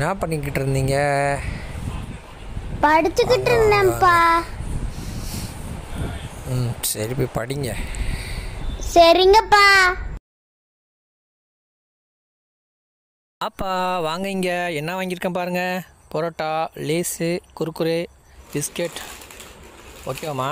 என்ன பண்ணிக்கிட்டு இருந்தீங்க படிச்சுக்கிட்டு இருந்தேன்ப்பா ம் சரி போய் படிங்க சரிங்கப்பா அப்பா வாங்க இங்கே என்ன வாங்கியிருக்கேன் பாருங்க பரோட்டா லேஸு குர்குரே பிஸ்கெட் ஓகேவாம்மா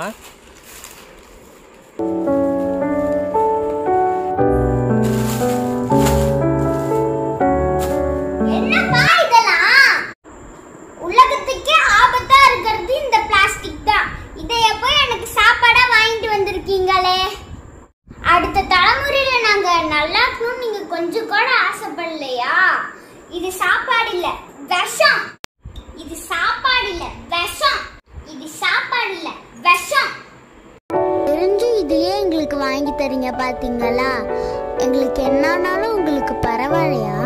என்னப்பா இதெல்லாம் உலகத்துக்கே ஆபத்தா இருக்கிறது இந்த பிளாஸ்டிக் தான் இதைய போய் எனக்கு சாப்பாடா வாங்கிட்டு வந்திருக்கீங்களே அடுத்த தலைமுறையில நாங்க நல்லா இருக்கணும் நீங்க கொஞ்சம் கூட ஆசைப்படலையா இது சாப்பாடு இல்ல விஷம் இது சாப்பாடு இல்ல விஷம் இது சாப்பாடு இல்ல விஷம் தெரிஞ்சு இதையே எங்களுக்கு வாங்கி தரீங்க பாத்தீங்களா எங்களுக்கு என்னன்னாலும் உங்களுக்கு பரவாயில்லையா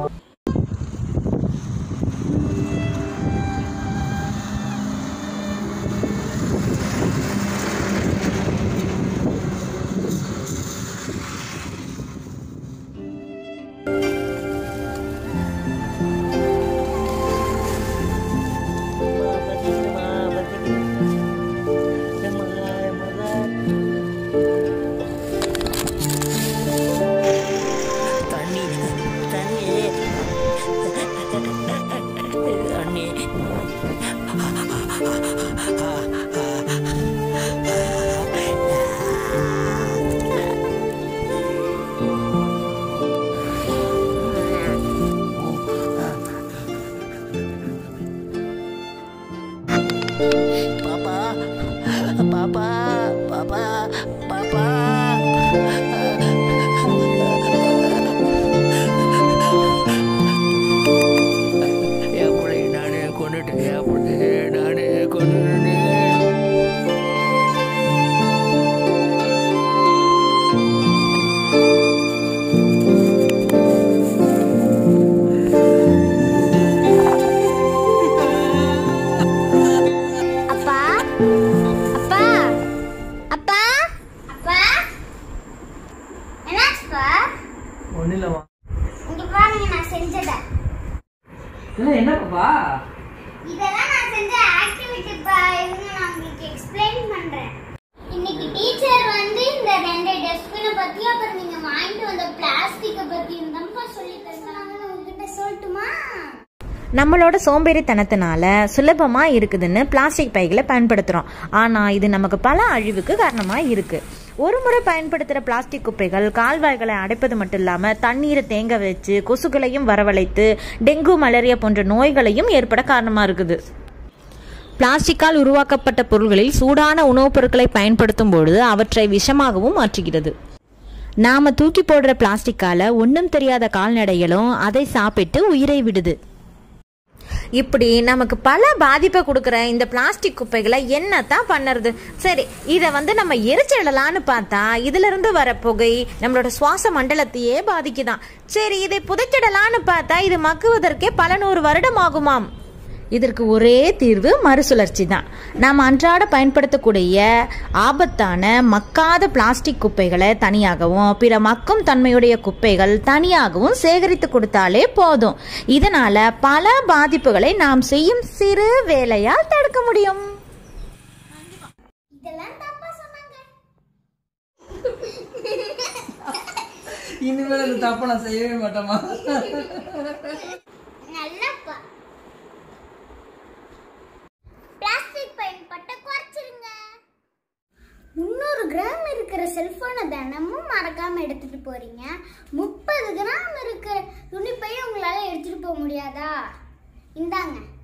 தண்ணி தண்ணி தண்ணி பாப்பா பாப்பா பாப்பா பாப்பா என் பிள்ளைய நானே கொண்டுட்டேன் என் பிள்ளைய நானே கொண்டுட்டேன் அப்பா அப்பா அப்பா அப்பா என்னாச்சுப்பா ஒன்றும் இல்லைம்மா இங்க பாருங்க நான் செஞ்சத இல்லை என்ன பாப்பா இதெல்லாம் நான் செஞ்ச ஆக்டிவிட்டிப்பா இருங்க நான் உங்களுக்கு எக்ஸ்பிளைன் பண்றேன் இன்னைக்கு டீச்சர் வந்து இந்த ரெண்டு டஸ்ட்பினை பத்தி அப்புறம் நீங்க வாங்கிட்டு வந்த பிளாஸ்டிக்கை பத்தி தான்ப்பா சொல்லி தந்தாங்க உங்ககிட்ட சொல்லட்டுமா நம்மளோட சோம்பேறித்தனத்தினால சுலபமா இருக்குதுன்னு பிளாஸ்டிக் பைகளை பயன்படுத்துறோம் ஆனா இது நமக்கு பல அழிவுக்கு காரணமா இருக்கு ஒரு முறை பயன்படுத்துகிற பிளாஸ்டிக் குப்பைகள் கால்வாய்களை அடைப்பது மட்டும் இல்லாமல் தண்ணீரை தேங்க வச்சு கொசுக்களையும் வரவழைத்து டெங்கு மலேரியா போன்ற நோய்களையும் ஏற்பட காரணமாக இருக்குது பிளாஸ்டிக்கால் உருவாக்கப்பட்ட பொருள்களில் சூடான உணவுப் பொருட்களை பயன்படுத்தும் பொழுது அவற்றை விஷமாகவும் மாற்றுகிறது நாம தூக்கி போடுற பிளாஸ்டிக்கால ஒன்றும் தெரியாத கால்நடைகளும் அதை சாப்பிட்டு உயிரை விடுது இப்படி நமக்கு பல பாதிப்பை கொடுக்குற இந்த பிளாஸ்டிக் குப்பைகளை என்னத்தான் பண்ணுறது சரி இதை வந்து நம்ம எரிச்சிடலான்னு பார்த்தா இதுல இருந்து வர புகை நம்மளோட சுவாச மண்டலத்தையே பாதிக்குதாம் சரி இதை புதைச்சிடலான்னு பார்த்தா இது மக்குவதற்கே பல நூறு வருடம் ஆகுமாம் இதற்கு ஒரே தீர்வு மறுசுழற்சி தான் நாம் அன்றாட பயன்படுத்தக்கூடிய ஆபத்தான மக்காத பிளாஸ்டிக் குப்பைகளை தனியாகவும் பிற மக்கும் தன்மையுடைய குப்பைகள் தனியாகவும் சேகரித்து கொடுத்தாலே போதும் இதனால பல பாதிப்புகளை நாம் செய்யும் சிறு வேலையால் தடுக்க முடியும் இதெல்லாம் தப்பா சொன்னாங்க இனிமேல் இந்த தப்பை நான் செய்யவே மாட்டேமா நல்லப்பா பிளாஸ்டிக் பயன்பாட்டை குறைச்சிருங்க முந்நூறு கிராம் இருக்கிற செல்போனை தினமும் மறக்காம எடுத்துட்டு போறீங்க முப்பது கிராம் இருக்கிற துணிப்பையை உங்களால எடுத்துட்டு போக முடியாதா இந்தாங்க